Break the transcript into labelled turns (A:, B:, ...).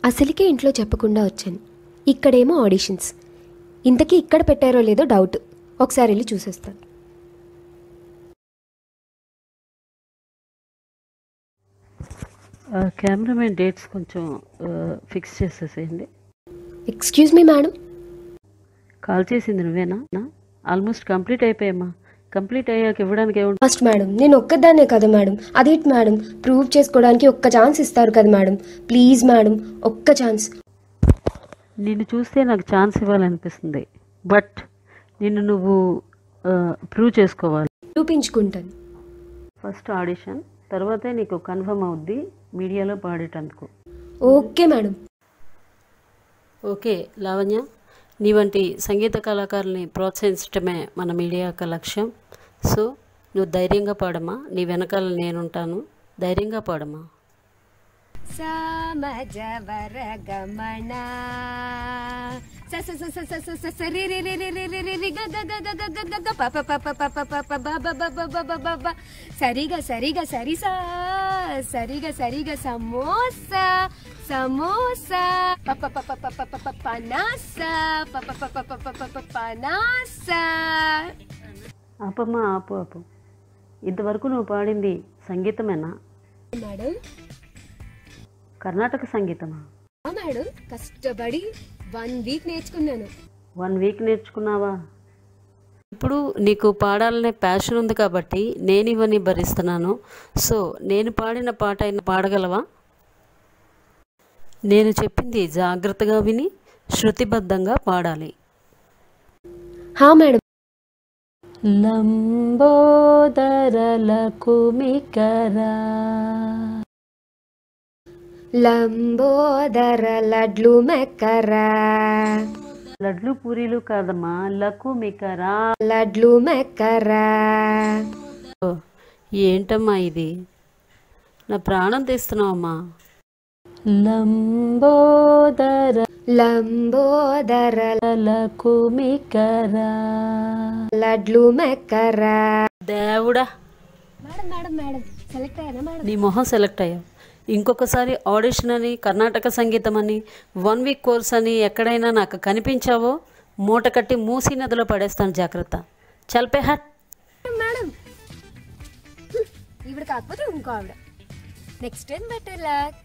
A: అసలుకే ఇంట్లో చెప్పకుండా వచ్చాను ఇక్కడేమో ఆడిషన్స్ ఇంతకీ ఇక్కడ పెట్టారో లేదో డౌట్ ఒకసారి వెళ్ళి చూసేస్తాను
B: కెమెరామెన్ డేట్స్ కొంచెం ఫిక్స్ చేసేసేయండి
A: ఎక్స్క్యూజ్ మీ మేడం
B: కాల్ చేసింది నువ్వేనా ఆల్మోస్ట్ కంప్లీట్ అయిపోయామ్మా కంప్లీట్ అయ్యాక ఇవ్వడానికి ఏముంటుంది
A: ఫస్ట్ మేడం నేను ఒక్కదాన్నే కదా మేడం అదేంటి మేడం ప్రూవ్ చేసుకోవడానికి ఒక్క ఛాన్స్ ఇస్తారు కదా మేడం ప్లీజ్ మేడం ఒక్క ఛాన్స్
B: నిన్ను చూస్తే నాకు ఛాన్స్ ఇవ్వాలనిపిస్తుంది బట్ నిన్ను నువ్వు ప్రూవ్ చేసుకోవాలి
A: చూపించుకుంటాను
B: ఫస్ట్ ఆడిషన్ తర్వాతే నీకు కన్ఫర్మ్ అవుద్ది మీడియాలో పాడేటందుకు
A: ఓకే మేడం
B: ఓకే లావణ్య నీ వంటి సంగీత కళాకారుల్ని ప్రోత్సహించడమే మన మీడియా యొక్క లక్ష్యం సో నువ్వు ధైర్యంగా పాడమ్మా నీ వెనకాల నేనుంటాను ధైర్యంగా పాడమ్మా
A: సమజవర గమన స స స స స స స స రి రి రి రి రి రి రి రి గ గ గ గ గ గ గ గ ప ప ప ప ప ప ప ప బ బ బ బ బ బ బ బ సరిగా సరిగా సరి సా సరిగా సరిగా సమోసా సమోసా ప ప ప ప ప ప ప ప పనాసా ప ప ప ప ప ప ప ప పనాసా
B: ఆపమ్మా ఆపు ఆపు ఇంతవరకు నువ్వు పాడింది సంగీతమేనా
A: మేడం
B: కర్ణాటక సంగీతమా
A: ఆ మేడం కష్టపడి వన్ వీక్ నేర్చుకున్నాను
B: వన్ వీక్ నేర్చుకున్నావా ఇప్పుడు నీకు పాడాలనే ప్యాషన్ ఉంది కాబట్టి నేను ఇవన్నీ భరిస్తున్నాను సో నేను పాడిన పాట అయినా పాడగలవా నేను చెప్పింది జాగ్రత్తగా విని శృతిబద్ధంగా పాడాలి
A: హా మేడం
B: లంబోదరల కుమికరా
A: లంబోదర లడ్లు మెక్కరా
B: లడ్లు పూరీలు కాదమ్మా లకుమికరా
A: లడ్లు మెక్కరా
B: ఏంటమ్మా ఇది నా ప్రాణం తీస్తున్నావమ్మా లంబోదర
A: లంబోదర
B: కుమికరా
A: లడ్లు మెక్కరా
B: దేవుడా
A: మేడం మేడం మేడం సెలెక్ట్ అయ్యానా మేడం
B: నీ మొహం సెలెక్ట్ అయ్యావు ఇంకొకసారి ఆడిషన్ అని కర్ణాటక సంగీతం అని వన్ వీక్ కోర్స్ అని ఎక్కడైనా నాకు కనిపించావో మూట కట్టి మూసీ నదిలో పడేస్తాను జాగ్రత్త చల్పే హట్
A: మేడం ఈవిడ కాకపోతే ఇంకో ఆవిడ నెక్స్ట్ టైం బెటర్ లక్